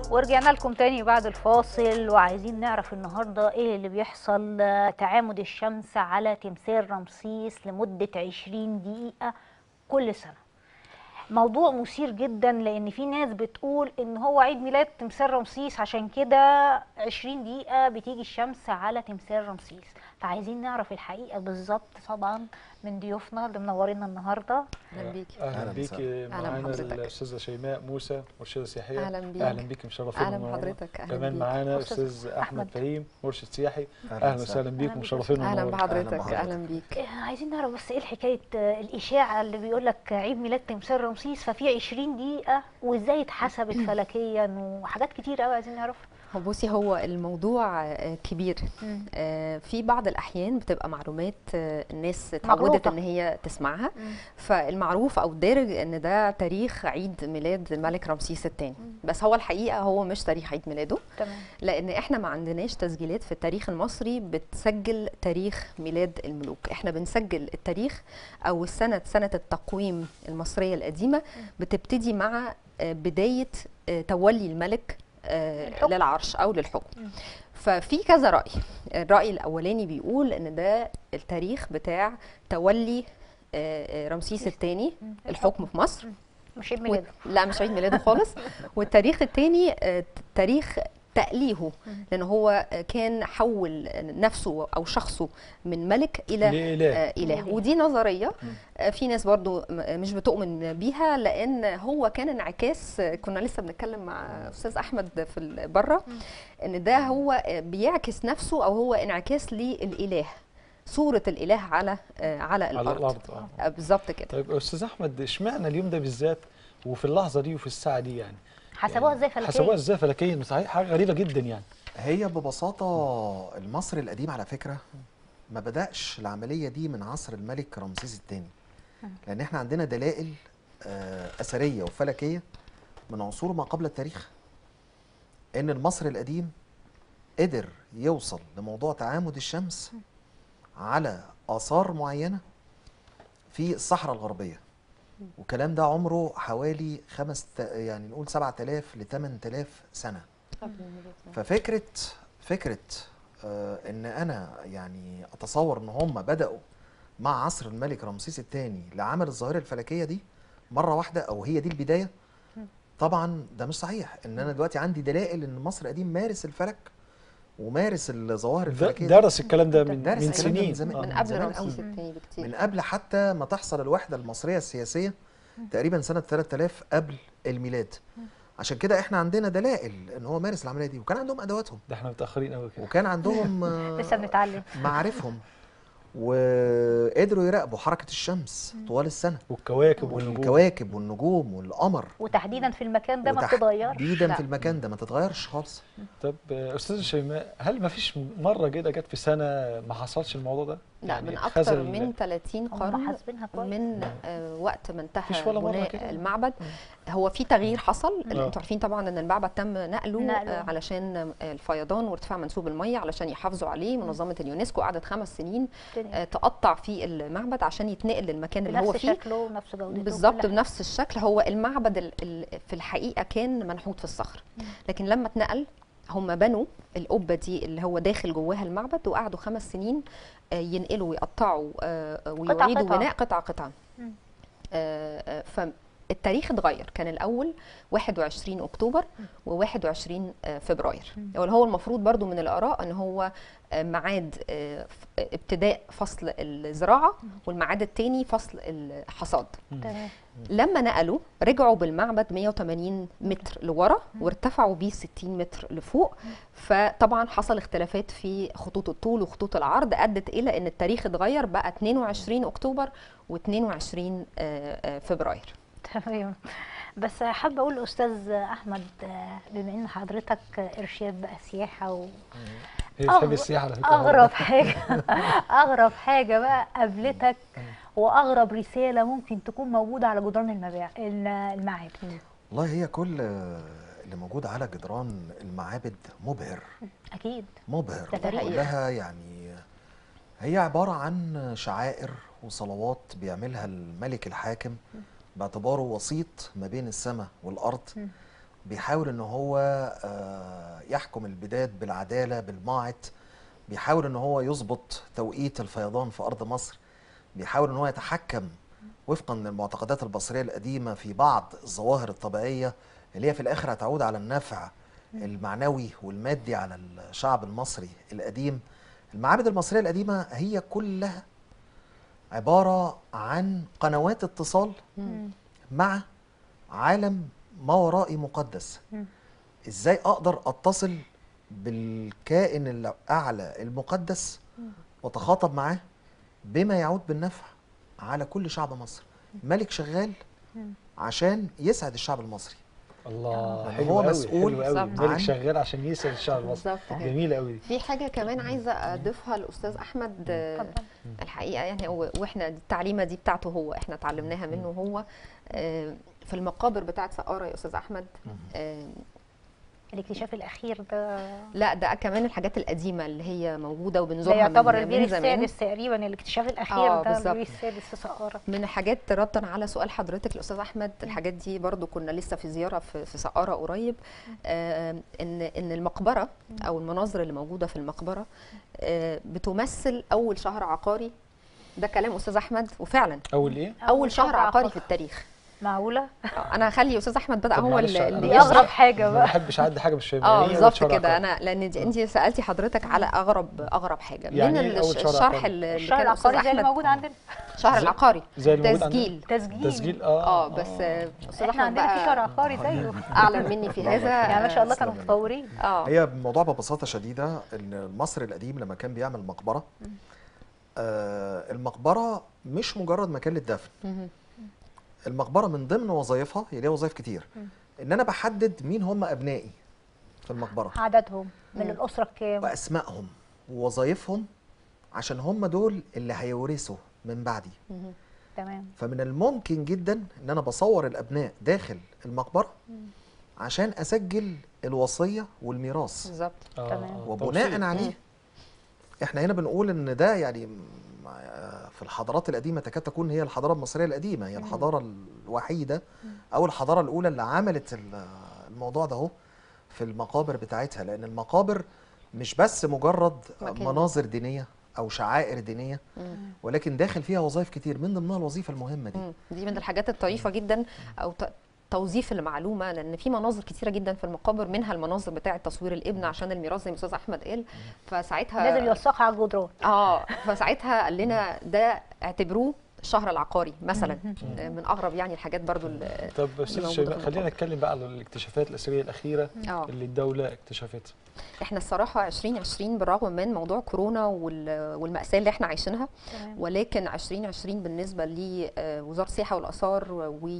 ورجعنا لكم تاني بعد الفاصل وعايزين نعرف النهارده ايه اللي بيحصل آه، تعامد الشمس على تمثال رمسيس لمدة 20 دقيقة كل سنة موضوع مثير جدا لان في ناس بتقول ان هو عيد ميلاد تمثال رمسيس عشان كده 20 دقيقة بتيجي الشمس على تمثال رمسيس فعايزين نعرف الحقيقة بالظبط طبعا من ضيوفنا اللي منورينا النهارده اهلا بيكي اهلا أهلاً بيكي أهلاً معانا بحضرتك. الاستاذه شيماء موسى مرشده سياحيه اهلا بيك اهلا بيكي مشرفين اهلا ومنورنا. بحضرتك اهلا كمان بيك معانا أستاذ استاذ أحمد. احمد فهيم مرشد سياحي أهلاً اهلا وسهلا بيكم أهلاً مشرفين اهلا ومنورنا. بحضرتك بحضرتك. اهلا بيك إيه، عايزين نعرف بس ايه حكايه آه، الاشاعه اللي بيقول لك عيد ميلاد تمثال رمسيس ففي 20 دقيقه وازاي اتحسبت فلكيا وحاجات كتير قوي عايزين نعرف هو بصي هو الموضوع آه، كبير آه، في بعض الاحيان بتبقى معلومات آه، الناس اتعودت مغلوطة. ان هي تسمعها فالمعروف او الدارج ان ده تاريخ عيد ميلاد الملك رمسيس الثاني بس هو الحقيقه هو مش تاريخ عيد ميلاده تمام لان احنا ما عندناش تسجيلات في التاريخ المصري بتسجل تاريخ ميلاد الملوك احنا بنسجل التاريخ او السنه سنه التقويم المصريه القديمه بتبتدي مع آه، بدايه آه، تولي الملك آه، الحكم. للعرش او للحكم مم. ففي كذا راي الراي الاولاني بيقول ان ده التاريخ بتاع تولي آه، آه، رمسيس الثاني الحكم في مصر مش عيد و... ميلاده لا مش عيد ميلاده خالص والتاريخ الثاني تاريخ تأليهه لأن هو آه، كان حول نفسه أو شخصه من ملك إلى لإله. آه، إله إله. ودي نظرية آه، في ناس برضو م- مش بتؤمن بيها لأن هو كان انعكاس آه، كنا لسه بنتكلم مع أستاذ أحمد في ال- بره إن ده هو آه، بيعكس نفسه أو هو انعكاس للإله صورة الإله على آه، على على الأرض الارض آه. آه، بالظبط كده طيب استاذ احمد اشمعنى اليوم ده بالذات وفي اللحظه دي وفي الساعه دي يعني حسبوها ازاي فلكيا حسبوها ازاي فلكيا صحيح حاجه غريبه جدا يعني هي ببساطة المصري القديم على فكرة ما بدأش العملية دي من عصر الملك رمسيس الثاني لأن احنا عندنا دلائل آه، أثرية وفلكية من عصور ما قبل التاريخ إن المصري القديم قدر يوصل لموضوع تعامد الشمس على آثار معينة في الصحراء الغربية والكلام ده عمره حوالي خمس ت- يعني نقول 7000 ل 8000 سنة ففكره فكره آه ان انا يعني اتصور ان هم بداوا مع عصر الملك رمسيس الثاني لعمل الظاهره الفلكيه دي مره واحده او هي دي البدايه طبعا ده مش صحيح ان انا دلوقتي عندي دلائل ان مصر القديم مارس الفلك ومارس الظواهر د- الفلكيه دي درس الكلام ده من درس من الكلام ده من سنين زمان. آه. من من قبل زمان رمسيس أوي. الثاني بكتير من قبل حتى ما تحصل الوحده المصريه السياسيه تقريبا سنه 3000 قبل الميلاد عشان كده احنا عندنا دلائل ان هو مارس العمليه دي وكان عندهم ادواتهم ده احنا متاخرين قوي كده وكان عندهم آه، لسه بنتعلم معارفهم وقدروا يراقبوا حركة الشمس طوال السنة والكواكب والنجوم والكواكب والنجوم والقمر وتحديدا في المكان ده ما بتتغيرش تحديدا لا. في المكان ده ما تتغيرش خالص طب آه، استاذه شيماء هل ما فيش مره كده جت في سنه ما حصلش الموضوع ده لا يعني من خزن اكتر ال- من 30 هم قرن حاسبينها كويس من آه، وقت ما مفيش انتهى ولا مرة بناء كده؟ المعبد هو في تغيير حصل اللي آه. انتوا عارفين طبعا ان المعبد تم نقله نقله. آه، علشان آه، الفيضان وارتفاع منسوب الميه علشان يحافظوا عليه منظمه اليونسكو قعدت خمس سنين الدنيا. آه، تقطع في المعبد عشان يتنقل للمكان اللي هو بنفس فيه شكله ونفس جودته بالظبط وكل حاجة. بنفس الشكل هو المعبد ال- ال- في الحقيقه كان منحوت في الصخر لكن لما اتنقل هم بنوا القبه دي اللي هو داخل جواها المعبد وقعدوا خمس سنين آه، ينقلوا ويقطعوا آه، آه، ويعيدوا قطعة. بناء قطعه قطعه مم. آه، آه، فالتاريخ اتغير كان الاول 21 اكتوبر و21 فبراير هو هو المفروض برضو من الاراء ان هو آه، ميعاد آه، ف- ابتداء فصل الزراعه والميعاد الثاني فصل الحصاد تمام لما نقلوا رجعوا بالمعبد 180 متر لورا وارتفعوا بيه 60 متر لفوق فطبعا حصل اختلافات في خطوط الطول وخطوط العرض ادت الى ان التاريخ اتغير بقى 22 اكتوبر و22 فبراير تمام بس حابه اقول لاستاذ احمد آه، بما ان حضرتك ارشاد بقى سياحه و... هي بتحب أغ- السياحه على فكره اغرب حاجه اغرب حاجه بقى قابلتك واغرب رساله ممكن تكون موجوده على جدران المبيع المعابد والله هي كل اللي موجود على جدران المعابد مبهر اكيد مبهر ده تاريخ. كلها يعني هي عبارة عن شعائر وصلوات بيعملها الملك الحاكم باعتباره وسيط ما بين السماء والأرض بيحاول ان هو آه، يحكم البلاد بالعداله بالماعط بيحاول ان هو يظبط توقيت الفيضان في ارض مصر بيحاول ان هو يتحكم وفقا للمعتقدات البصريه القديمه في بعض الظواهر الطبيعيه اللي هي في الاخر هتعود على النفع المعنوي والمادي على الشعب المصري القديم المعابد المصريه القديمه هي كلها عباره عن قنوات اتصال مم. مع عالم ما ورائي مقدس مم. ازاي اقدر اتصل بالكائن الاعلى المقدس واتخاطب معاه بما يعود بالنفع على كل شعب مصر ملك شغال مم. عشان يسعد الشعب المصري الله يعني حلو هو قوي مسؤول حلو قوي بالظبط ملك عن- شغال عشان يسعد الشعب المصري بالظبط كده. جميله قوي في حاجة كمان عايزة أضيفها لأستاذ أحمد آه، اتفضل. الحقيقة يعني هو واحنا دي التعليمة دي بتاعته هو احنا اتعلمناها منه هو آه، في المقابر بتاعت سقارة يا أستاذ أحمد آه، الاكتشاف الاخير ده لا ده كمان الحاجات القديمة اللي هي موجودة ده وبنزورها يعتبر من, البير من زمان السادس تقريبا الاكتشاف الاخير آه، ده بالظبط. البير السادس في سقاره من الحاجات ردا على سؤال حضرتك الاستاذ احمد الحاجات دي برضو كنا لسه في زياره في, في سقاره قريب آه ان ان المقبره او المناظر اللي موجوده في المقبره آه بتمثل اول شهر عقاري ده كلام استاذ احمد وفعلا اول ايه اول شهر عقاري في التاريخ معقوله آه، انا هخلي استاذ احمد بقى طب هو معلش، اللي أنا اللي دي بس- يشرح اغرب حاجه ما بقى بحبش اعدي حاجه مش فاهمها اه يعني إيه أول بالظبط شهر كده عقاري؟ انا لان دي- انت سالتي حضرتك على اغرب اغرب حاجه يعني من إيه أول الش- شهر الشرح عقاري؟ اللي اللي الشهر كان الاستاذ العقاري زي اللي احمد موجود عندنا شهر زي- العقاري زي اللي موجود عندنا؟ تسجيل تسجيل تسجيل اه اه بس آه، استاذ احنا احمد عندنا في شهر بقى عقاري زيه اعلم مني في هذا يعني ما شاء الله آه، كانوا متطورين اه هي الموضوع ببساطه شديده ان المصري القديم لما كان بيعمل مقبره آه المقبره مش مجرد مكان للدفن مهم. المقبره من ضمن وظائفها هي ليها وظائف كتير ان انا بحدد مين هم ابنائي في المقبره عددهم من مم. الاسره الكام واسمائهم ووظائفهم عشان هم دول اللي هيورثوا من بعدي مهم. تمام فمن الممكن جدا ان انا بصور الابناء داخل المقبره عشان اسجل الوصيه والميراث بالظبط آه، تمام. آه، وبناء توصيل. عليه احنا هنا بنقول ان ده يعني م- في الحضارات القديمه تكاد تكون هي الحضاره المصريه القديمه هي الحضاره الوحيده او الحضاره الاولى اللي عملت ال- الموضوع ده اهو في المقابر بتاعتها لان المقابر مش بس مجرد مكان. مناظر دينيه او شعائر دينيه مم. ولكن داخل فيها وظائف كتير من ضمنها الوظيفه المهمه دي مم. دي من الحاجات الطريفه جدا او ت- توظيف المعلومه لان في مناظر كتيره جدا في المقابر منها المناظر بتاعه تصوير الابن عشان الميراث زي ما استاذ احمد قال فساعتها لازم يوثقها على الجدران اه فساعتها قال لنا ده اعتبروه الشهر العقاري مثلا آه، من اغرب يعني الحاجات برضو اللي طب استاذ موجودة شيماء في خلينا المقابر. نتكلم بقى على الاكتشافات الاثريه الاخيره اه اللي الدوله اكتشفتها احنا الصراحه 2020 بالرغم من موضوع كورونا وال- والمأساة اللي احنا عايشينها تمام ولكن 2020 بالنسبه لوزاره السياحه والاثار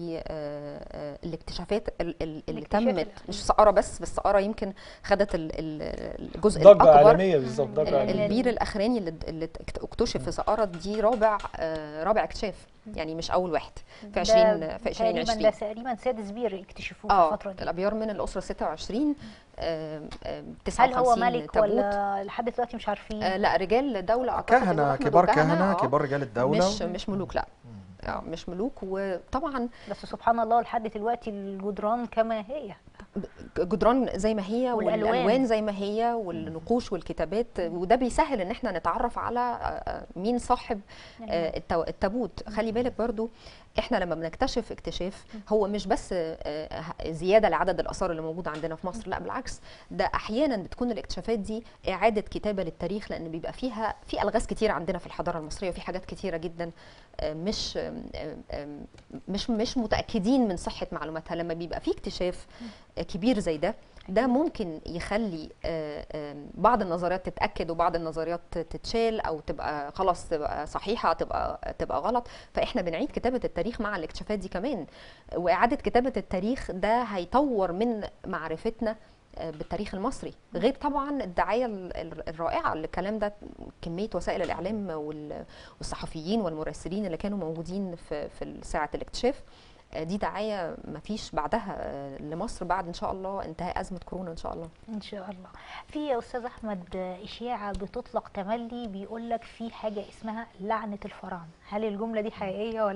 والاكتشافات اللي الاكتشاف تمت الأخير. مش سقاره بس بس سقاره يمكن خدت ال- ال- الجزء ضجه الاكبر عالميه بالظبط ال- ضجه ال- عالميه البير الاخراني اللي اللي اكتشف في سقاره دي رابع آه، رابع اكتشاف يعني مش اول واحد في 20 ده في تقريبا 2020 ده تقريبا سادس بير اكتشفوه في اه الفتره دي الابيار من الاسره 26 آم، آم، هل هو 59 ملك تابوت ولا لحد دلوقتي مش عارفين آه لا رجال دوله اعتقد يا كهنه أحمد كبار وكهنة، كهنه آه، كبار رجال الدوله مش مش ملوك لا اه مش ملوك وطبعا بس سبحان الله لحد دلوقتي الجدران كما هي جدران زي ما هي والألوان. والالوان زي ما هي والنقوش والكتابات وده بيسهل ان احنا نتعرف على آه، آه، مين صاحب آه، التو- التابوت خلي بالك برضو احنا لما بنكتشف اكتشاف هو مش بس آه، ه- زياده لعدد الاثار اللي موجوده عندنا في مصر لا بالعكس ده احيانا بتكون الاكتشافات دي اعاده كتابه للتاريخ لان بيبقى فيها في الغاز كتير عندنا في الحضاره المصريه وفي حاجات كتيره جدا آه، مش آم، آم، آم، مش مش متاكدين من صحه معلوماتها لما بيبقى في اكتشاف آه، كبير زي ده ده ممكن يخلي آه، آم، بعض النظريات تتاكد وبعض النظريات تتشال او تبقى خلاص تبقى صحيحه تبقى تبقى غلط فاحنا بنعيد كتابه التاريخ مع الاكتشافات دي كمان واعاده كتابه التاريخ ده هيطور من معرفتنا آه، بالتاريخ المصري غير طبعا الدعايه ال- ال- الرائعه للكلام ده كميه وسائل الاعلام وال- والصحفيين والمراسلين اللي كانوا موجودين في في ساعه الاكتشاف آه، دي دعايه ما فيش بعدها آه، لمصر بعد ان شاء الله انتهاء ازمه كورونا ان شاء الله ان شاء الله في يا استاذ احمد اشاعه بتطلق تملي بيقول لك في حاجه اسمها لعنه الفراعنه هل الجمله دي حقيقيه ولا لا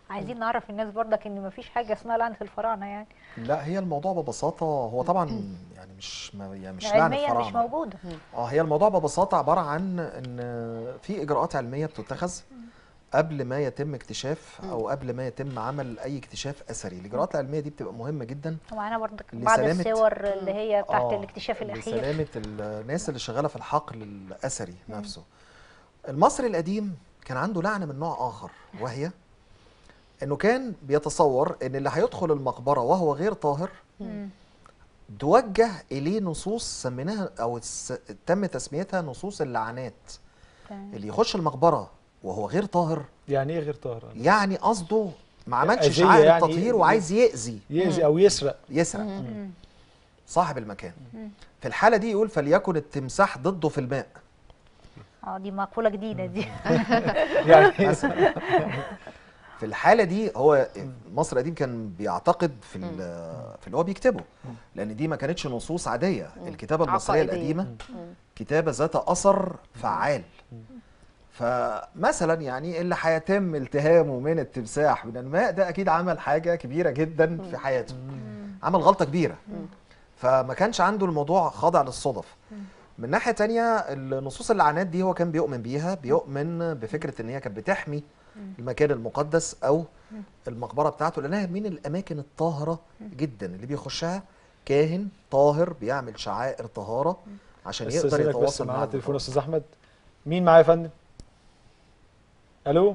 عايزين نعرف الناس برضك ان مفيش حاجه اسمها لعنه الفراعنه يعني لا هي الموضوع ببساطه هو طبعا يعني مش ما يعني مش لعنه علميا مش فراعنه موجوده اه هي الموضوع ببساطه عباره عن ان في اجراءات علميه بتتخذ قبل ما يتم اكتشاف او قبل ما يتم عمل اي اكتشاف اثري الاجراءات العلميه دي بتبقى مهمه جدا ومعانا برضك بعض لسلامة- الصور اللي هي بتاعت آه، الاكتشاف الاخير لسلامه الناس اللي شغاله في الحقل الاثري نفسه المصري القديم كان عنده لعنه من نوع اخر وهي انه كان بيتصور ان اللي هيدخل المقبره وهو غير طاهر مم. توجه اليه نصوص سميناها او س- تم تسميتها نصوص اللعنات تمام. اللي يخش المقبره وهو غير طاهر يعني ايه غير طاهر يعني قصده ما عملش أذية شعائر يعني التطهير ي- وعايز يأذي يأذي او يسرق يسرق مم. صاحب المكان في الحالة دي يقول فليكن التمساح ضده في الماء اه دي مقوله جديده دي يعني مثلا في الحالة دي هو مصر القديم كان بيعتقد في ال- في اللي هو بيكتبه لأن دي ما كانتش نصوص عادية الكتابة المصرية عقائدية. القديمة مم. كتابة ذات أثر فعال فمثلا يعني اللي هيتم التهامه من التمساح من الماء ده أكيد عمل حاجة كبيرة جدا في حياته عمل غلطة كبيرة فما كانش عنده الموضوع خاضع للصدف من ناحية تانية النصوص اللعنات دي هو كان بيؤمن بيها بيؤمن بفكرة ان هي كانت بتحمي المكان المقدس او المقبرة بتاعته لانها من الاماكن الطاهرة جدا اللي بيخشها كاهن طاهر بيعمل شعائر طهارة عشان يقدر استاذنك بس يتواصل مع معانا تليفون المقبرة. استاذ احمد مين معايا يا فندم الو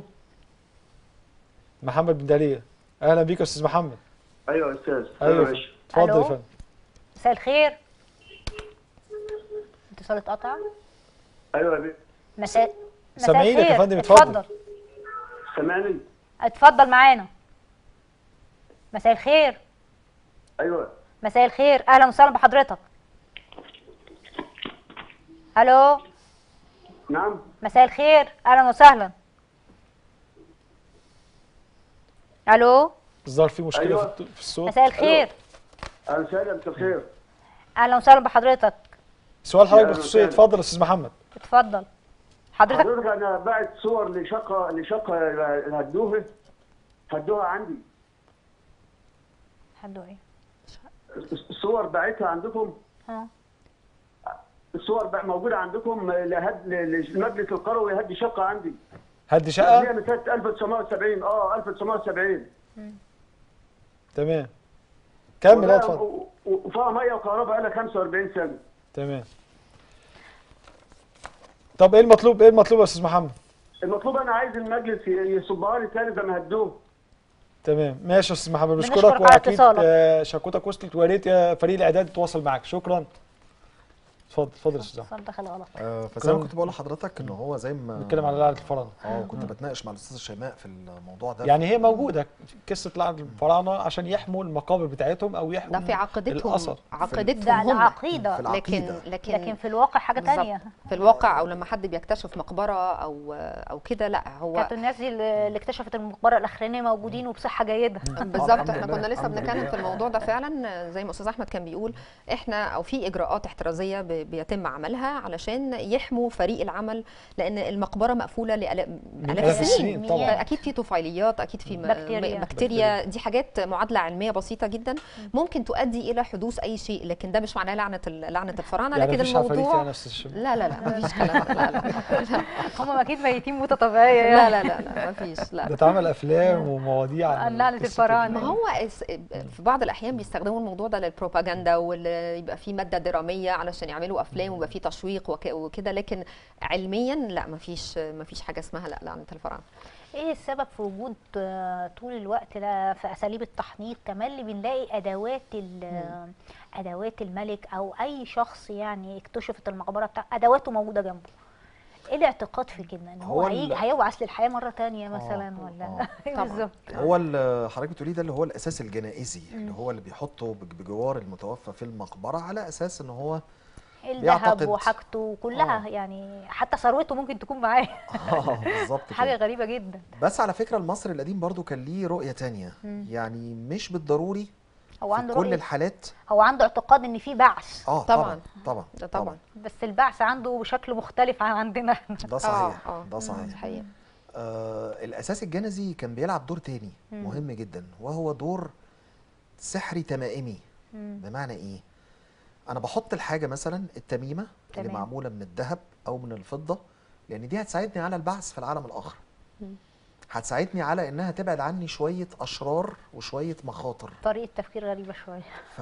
محمد بن دالية اهلا بيك يا استاذ محمد ايوه يا استاذ ايوه يا باشا اتفضل ألو؟ يا فندم مساء الخير اتصال اتقطع ايوه يا بيه مساء مساء سامعينك يا الخير. فندم، اتفضل. سامعني اتفضل معانا مساء الخير ايوه مساء الخير اهلا وسهلا بحضرتك الو نعم مساء الخير اهلا وسهلا الو الظاهر في مشكله أيوة. في الت- في الصوت مساء الخير اهلا وسهلا مساء الخير اهلا وسهلا بحضرتك سؤال حضرتك أهلا بخصوصيه وسهلا. اتفضل يا استاذ محمد اتفضل حضرتك حضرتك انا بعت صور لشقه لشقه هدوها هدوها عندي حد ايه الصور بعتها عندكم اه الصور بقى موجوده عندكم لهد لمجلس القروي يهدي شقه عندي هدي هي شقه من سنه 1970 اه 1970 تمام كمل اه وفيها- اتفضل و- و- وفيها ميه وكهرباء لها 45 سنه تمام طب ايه المطلوب ايه المطلوب يا استاذ محمد المطلوب انا عايز المجلس ي- يصبها لي تاني زي ما هدوه تمام ماشي يا استاذ محمد بنشكرك بشكرك على واكيد اتصالك. آه، شكوتك وصلت ويا ريت يا فريق الاعداد يتواصل معاك شكرا اتفضل اتفضل يا استاذ احمد اتصال دخل غلط آه، فزي ما كنا- كنت بقول لحضرتك ان هو زي ما بنتكلم على لعنه الفراعنه اه كنت بتناقش مع الاستاذ شيماء في الموضوع ده يعني هي موجوده قصه لعنه الفراعنه عشان يحموا المقابر بتاعتهم او يحموا ده في عقيدتهم الاثر عقيدتهم ده هم العقيده في لكن العقيدة. لكن لكن في الواقع حاجه بالظبط. تانية في الواقع او لما حد بيكتشف مقبره او او كده لا هو كانت الناس دي اللي اللي اكتشفت المقبره الاخرانيه موجودين وبصحه جيده بالظبط الحمد احنا لله، كنا لسه الحمد بنتكلم لله. في الموضوع ده فعلا زي ما استاذ احمد كان بيقول احنا او في اجراءات احترازيه ب- بيتم عملها علشان يحموا فريق العمل لان المقبره مقفوله لآلاف آلاف السنين مئات. طبعا اكيد في طفيليات اكيد في م- بكتيريا. بكتيريا دي حاجات معادله علميه بسيطه جدا ممكن تؤدي الى حدوث اي شيء لكن ده مش معناه لعنه ال- لعنه الفراعنه يعني لكن مفيش عفاريت الموضوع يعني يا استاذ شيماء لا لا لا مفيش كلام لا لا هم اكيد ميتين موته طبيعيه لا يعني لا لا, لا مفيش لا ده اتعمل افلام ومواضيع عن عن لعنة قصة الفراعنة. ما هو اس- في بعض الاحيان بيستخدموا الموضوع ده للبروباجندا واللي يبقى فيه ماده دراميه علشان يعملوا افلام ويبقى فيه تشويق وك- وكده لكن علميا لا ما فيش ما فيش حاجه اسمها لا لعنه الفراعنه ايه السبب في وجود آه، طول الوقت ده في اساليب التحنيط كمان اللي بنلاقي ادوات ال- ادوات الملك او اي شخص يعني اكتشفت المقبره بتاع ادواته موجوده جنبه ايه الاعتقاد في كده ان هو هو هيجي ال- هيوعث للحياه مره تانية مثلا آه، ولا آه. ايه طبعاً. بالظبط هو اللي حضرتك بتقوليه ده اللي هو الاساس الجنائزي اللي هو اللي بيحطه بج- بجوار المتوفى في المقبره على اساس ان هو الذهب بيعتقد- وحاجته كلها آه. يعني حتى ثروته ممكن تكون معاه اه بالظبط حاجه كده غريبه جدا بس على فكره المصري القديم برضو كان ليه رؤيه تانية يعني مش بالضروري هو في عنده كل رؤية الحالات هو عنده اعتقاد ان في بعث اه طبعاً. طبعا طبعا ده طبعا بس البعث عنده بشكل مختلف عن عندنا ده صحيح آه، آه. ده صحيح دي حقيقه آه الاساس الجنزي كان بيلعب دور تاني مم. مهم جدا وهو دور سحري تمائمي مم. بمعنى ايه انا بحط الحاجه مثلا التميمه اللي تمام. معموله من الذهب او من الفضه لان دي هتساعدني على البعث في العالم الاخر مم. هتساعدني على انها تبعد عني شويه اشرار وشويه مخاطر طريقه تفكير غريبه شويه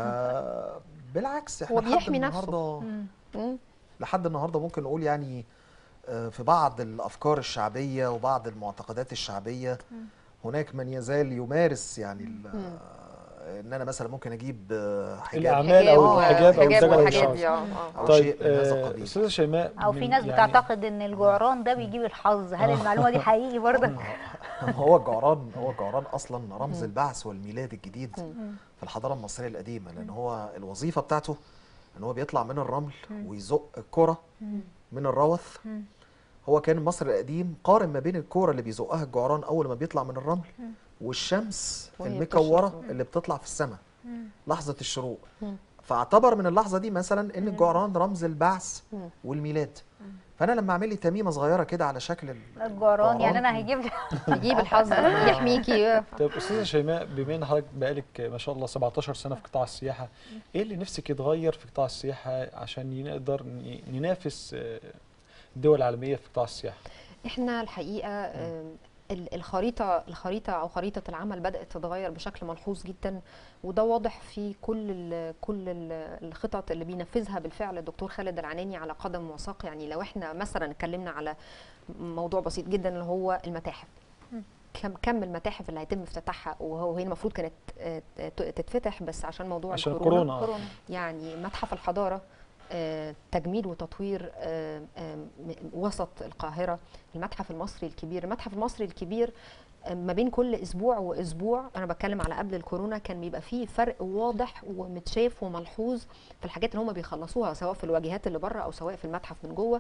فبالعكس احنا هو لحد بيحمي نفسه. النهارده مم. مم. لحد النهارده ممكن نقول يعني آه، في بعض الافكار الشعبيه وبعض المعتقدات الشعبيه هناك من يزال يمارس يعني ال- آه، ان انا مثلا ممكن اجيب آه، حجاب الأعمال أو و- الحجاب أو حجاب الزجل أو والحاجات الشعر. دي اه اه او طيب شيء من هذا آه، القبيل استاذه شيماء او في من- ناس يعني بتعتقد ان الجعران ده بيجيب الحظ هل المعلومه دي حقيقي برضه هو الجعران هو الجعران اصلا رمز مم. البعث والميلاد الجديد مم. في الحضاره المصريه القديمه لان هو الوظيفه بتاعته ان هو بيطلع من الرمل مم. ويزق الكره مم. من الروث مم. هو كان مصر القديم قارن ما بين الكوره اللي بيزقها الجعران اول ما بيطلع من الرمل مم. والشمس وهي المكوره بتشرق. اللي بتطلع في السماء مم. لحظه الشروق مم. فاعتبر من اللحظه دي مثلا ان مم. الجعران رمز البعث مم. والميلاد فانا لما اعمل لي تميمه صغيره كده على شكل ال- الجعران يعني انا هجيب يجيب الحظ يحميكي طيب استاذه شيماء بما ان حضرتك بقالك ما شاء الله 17 سنه في قطاع السياحه ايه اللي نفسك يتغير في قطاع السياحه عشان نقدر ن- ننافس آه، الدول العالميه في قطاع السياحه احنا الحقيقه آم، ال- الخريطه الخريطه او خريطه العمل بدات تتغير بشكل ملحوظ جدا وده واضح في كل ال كل ال الخطط اللي بينفذها بالفعل الدكتور خالد العناني على قدم وساق يعني لو احنا مثلا اتكلمنا على موضوع بسيط جدا اللي هو المتاحف كم كم المتاحف اللي هيتم افتتاحها وهو هي المفروض كانت آه، ت- تتفتح بس عشان موضوع عشان الكورونا الكورونا آه. كورونا يعني متحف الحضارة آه، تجميل وتطوير آه، آه، م- وسط القاهرة المتحف المصري الكبير المتحف المصري الكبير آه، ما بين كل اسبوع واسبوع انا بتكلم على قبل الكورونا كان بيبقى فيه فرق واضح ومتشاف وملحوظ في الحاجات اللي هم بيخلصوها سواء في الواجهات اللي بره او سواء في المتحف من جوه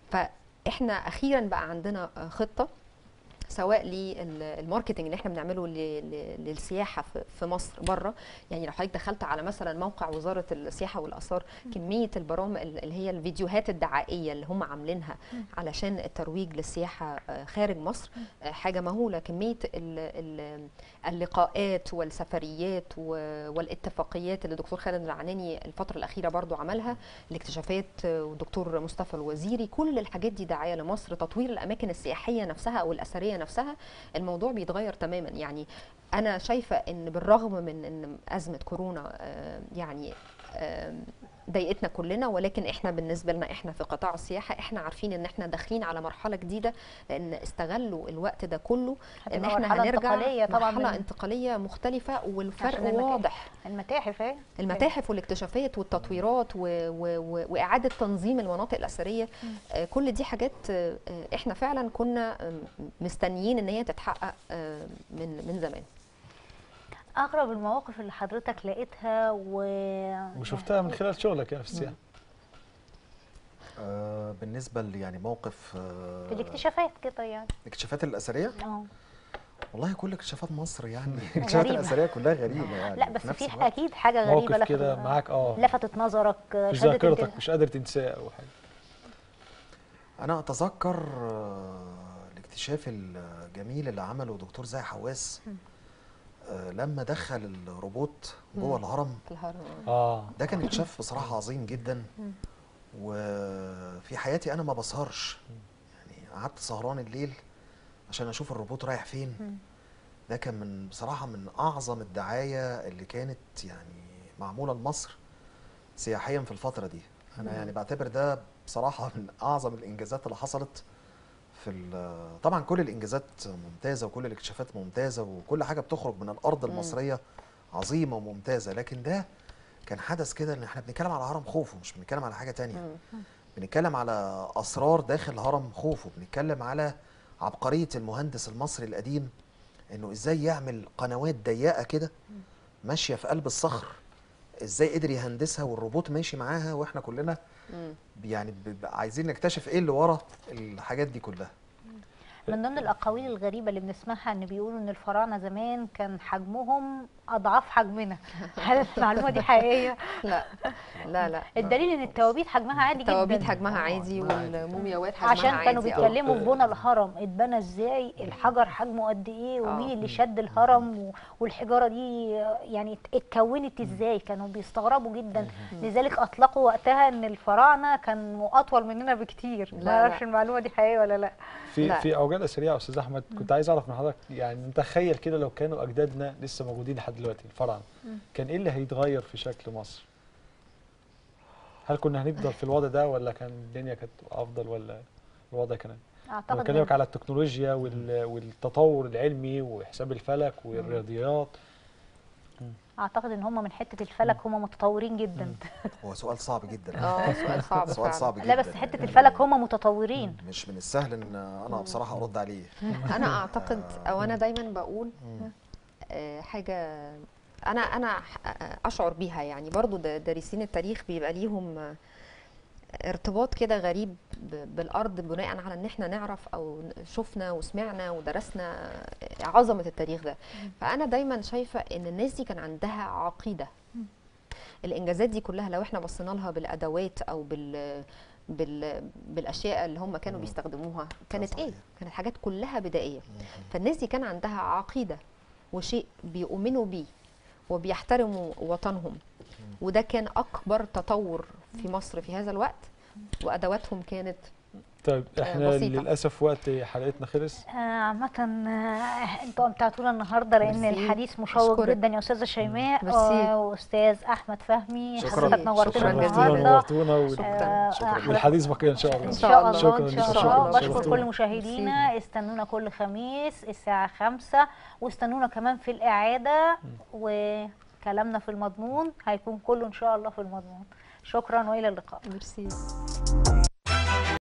فاحنا اخيرا بقى عندنا آه، خطه سواء للماركتنج اللي احنا بنعمله ل- ل- للسياحه في- في مصر بره يعني لو حضرتك دخلت على مثلا موقع وزاره السياحه والاثار كميه البرامج اللي هي الفيديوهات الدعائيه اللي هم عاملينها علشان الترويج للسياحه آه، خارج مصر آه، حاجه مهوله كميه ال ال اللقاءات والسفريات و- والاتفاقيات اللي الدكتور خالد العناني الفتره الاخيره برضو عملها الاكتشافات آه، والدكتور مصطفى الوزيري كل الحاجات دي دعايه لمصر تطوير الاماكن السياحيه نفسها او الاثريه نفسها الموضوع بيتغير تماما يعني انا شايفه ان بالرغم من ان ازمه كورونا آه، يعني آم، ضايقتنا كلنا ولكن احنا بالنسبه لنا احنا في قطاع السياحه احنا عارفين ان احنا داخلين على مرحله جديده لان استغلوا الوقت ده كله ان هتبقى احنا مرحلة هنرجع انتقالية طبعا مرحله من- انتقاليه مختلفه والفرق عشان المتاحف. واضح المتاحف اهي المتاحف والاكتشافات والتطويرات و... و... و... واعاده تنظيم المناطق الاثريه آه، كل دي حاجات آه، آه، احنا فعلا كنا آم، مستنيين ان هي تتحقق آه، من من زمان اغرب المواقف اللي حضرتك لقيتها و وشفتها من خلال شغلك يعني في السياحه آه بالنسبه لي يعني موقف آه في الاكتشافات كده يعني الاكتشافات الاثريه اه والله كل اكتشافات مصر يعني الاكتشافات غريبة. الاثريه كلها غريبه يعني لا بس نفس في الوقت. اكيد حاجه غريبه موقف لفت كده معاك اه لفتت نظرك في شدت ذاكرتك انتباه- مش قادر تنساه او حاجه انا اتذكر آه، الاكتشاف الجميل اللي عمله دكتور زاهي حواس آه، لما دخل الروبوت جوه مم. الهرم في الهرم اه ده كان اكتشاف بصراحه عظيم جدا وفي حياتي انا ما بسهرش يعني قعدت سهران الليل عشان اشوف الروبوت رايح فين ده كان من بصراحه من اعظم الدعايه اللي كانت يعني معموله لمصر سياحيا في الفتره دي انا يعني بعتبر ده بصراحه من اعظم الانجازات اللي حصلت في ال- طبعا كل الانجازات ممتازه وكل الاكتشافات ممتازه وكل حاجه بتخرج من الارض المصريه عظيمه وممتازه لكن ده كان حدث كده ان احنا بنتكلم على هرم خوفو مش بنتكلم على حاجه تانية بنتكلم على اسرار داخل هرم خوفو بنتكلم على عبقريه المهندس المصري القديم انه ازاي يعمل قنوات ضيقه كده ماشيه في قلب الصخر ازاي قدر يهندسها والروبوت ماشي معاها واحنا كلنا مم. يعني بيبقى عايزين نكتشف ايه اللي ورا الحاجات دي كلها من ضمن الاقاويل الغريبه اللي بنسمعها ان بيقولوا ان الفراعنه زمان كان حجمهم اضعاف حجمنا هل المعلومه دي حقيقيه لا لا لا الدليل ان التوابيت حجمها عادي جدا التوابيت حجمها عادي آه، عادي. والمومياوات حجمها عشان كانوا عادي. بيتكلموا آه. في بنى الهرم اتبنى ازاي الحجر حجمه قد ايه ومين آه. اللي شد الهرم و- والحجاره دي يعني ات- اتكونت ازاي كانوا بيستغربوا جدا لذلك اطلقوا وقتها ان الفراعنه كانوا اطول مننا بكتير لا، ما اعرفش لا. المعلومه دي حقيقيه ولا لا في لا. في اوجاله سريعه يا استاذ احمد كنت عايز اعرف من حضرتك يعني نتخيل كده لو كانوا اجدادنا لسه موجودين لحد دلوقتي الفراعنه كان ايه اللي هيتغير في شكل مصر؟ هل كنا هنفضل في الوضع ده ولا كان الدنيا كانت افضل ولا الوضع كان انا اعتقد بكلمك إن- على التكنولوجيا وال- والتطور العلمي وحساب الفلك والرياضيات اعتقد ان هم من حته الفلك هم متطورين جدا هو سؤال صعب جدا اه سؤال صعب سؤال فعلا. صعب جدا لا بس يعني حته الفلك هم متطورين مش من السهل ان انا بصراحه ارد عليه انا اعتقد او انا دايما بقول آه، حاجه انا انا ح- اشعر بيها يعني برضو دا- دارسين التاريخ بيبقى ليهم آه، ارتباط كده غريب ب- بالارض بناء على ان احنا نعرف او ن- شفنا وسمعنا ودرسنا عظمه التاريخ ده فانا دايما شايفه ان الناس دي كان عندها عقيده الانجازات دي كلها لو احنا بصينا لها بالادوات او بال بال بالاشياء اللي هم كانوا مم. بيستخدموها كانت صحيح. ايه كانت حاجات كلها بدائيه فالناس دي كان عندها عقيده وشيء بيؤمنوا بيه وبيحترموا وطنهم وده كان اكبر تطور في مصر في هذا الوقت وادواتهم كانت طيب احنا بسيطة. للاسف وقت حلقتنا خلص آه، عامة آه، انتوا امتعتونا النهارده لان ميرسي. الحديث مشوق أشكرك. جدا يا استاذه شيماء ميرسي. آه، واستاذ احمد فهمي شكراً. حضرتك نورتنا شكراً جزيلاً. النهارده نورتونا وال- شكراً. آه، شكراً. آه، والحديث بقي ان شاء الله ان شاء شاء الله. الله شكراً ان ليك. شاء شكراً. الله بشكر شرفتونا. كل مشاهدينا استنونا كل خميس الساعه خمسة واستنونا كمان في الاعاده وكلامنا في المضمون هيكون كله ان شاء الله في المضمون شكرا والى اللقاء ميرسي